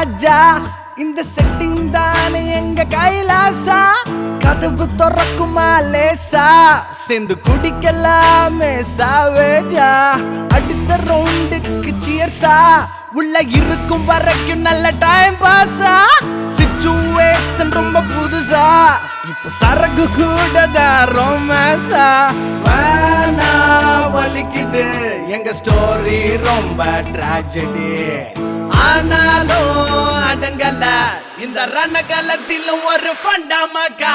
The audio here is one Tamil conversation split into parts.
ராஜா இந்த செட்டிங் தானே எங்க கைலாசா கதவு திறக்குமா லேசா சேர்ந்து குடிக்கலாமே சாவேஜா அடுத்த ரவுண்டுக்கு சியர்ஸா உள்ள இருக்கும் வரைக்கும் நல்ல டைம் பாஸா சிச்சுவேஷன் ரொம்ப புதுசா இப்ப சரக்கு கூட தான் ரொமான்ஸா வேணா வலிக்குது எங்க ஸ்டோரி ரொம்ப ட்ராஜடி ஆனாலும் அடங்கல இந்த ரணகலத்திலும் ஒரு ஃபண்டாமக்கா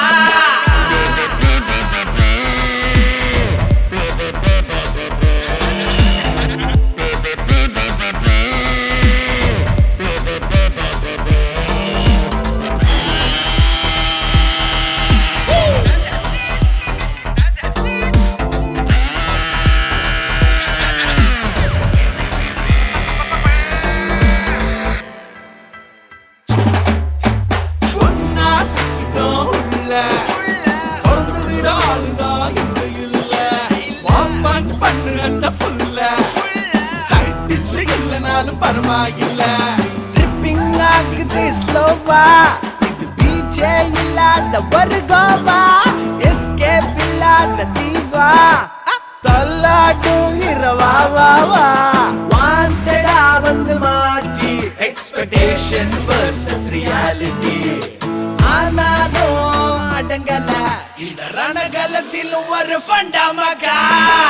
பொன்னா சிக்கிட்டோம் உள்ள திறந்து விட ஆளுதான் எங்க இல்ல வாப்பான் பண்ணு அந்த ஃபுல்ல சைட் டிஷ் இல்லனாலும் பரவாயில்ல ட்ரிப்பிங் ஆகுது ஸ்லோவா இது பீச்சே இல்லாத ஒரு கோவா எஸ்கேப் இல்லாத தீவா தள்ளாட்டும் இரவா வா வா வாண்டடா வந்து மாற்றி எக்ஸ்பெக்டேஷன் வர்சஸ் ரியாலிட்டி ஆனாலும் அடங்கல இந்த ரணகலத்திலும் ஒரு ஃபண்டாமகா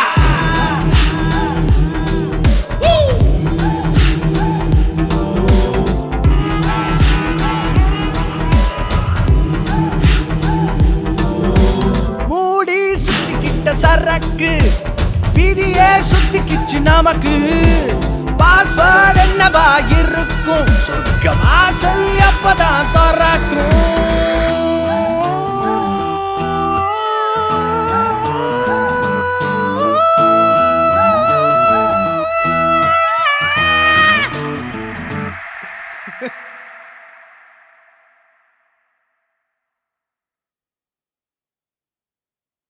மூடி சுத்திக்கிட்ட சரக்கு விதியே சுத்திக்கிச்சு நமக்கு பாஸ்வேர்ட் என்னவா இருக்கும் சொர்க்க வாசல் எப்பதான் திறக்கும்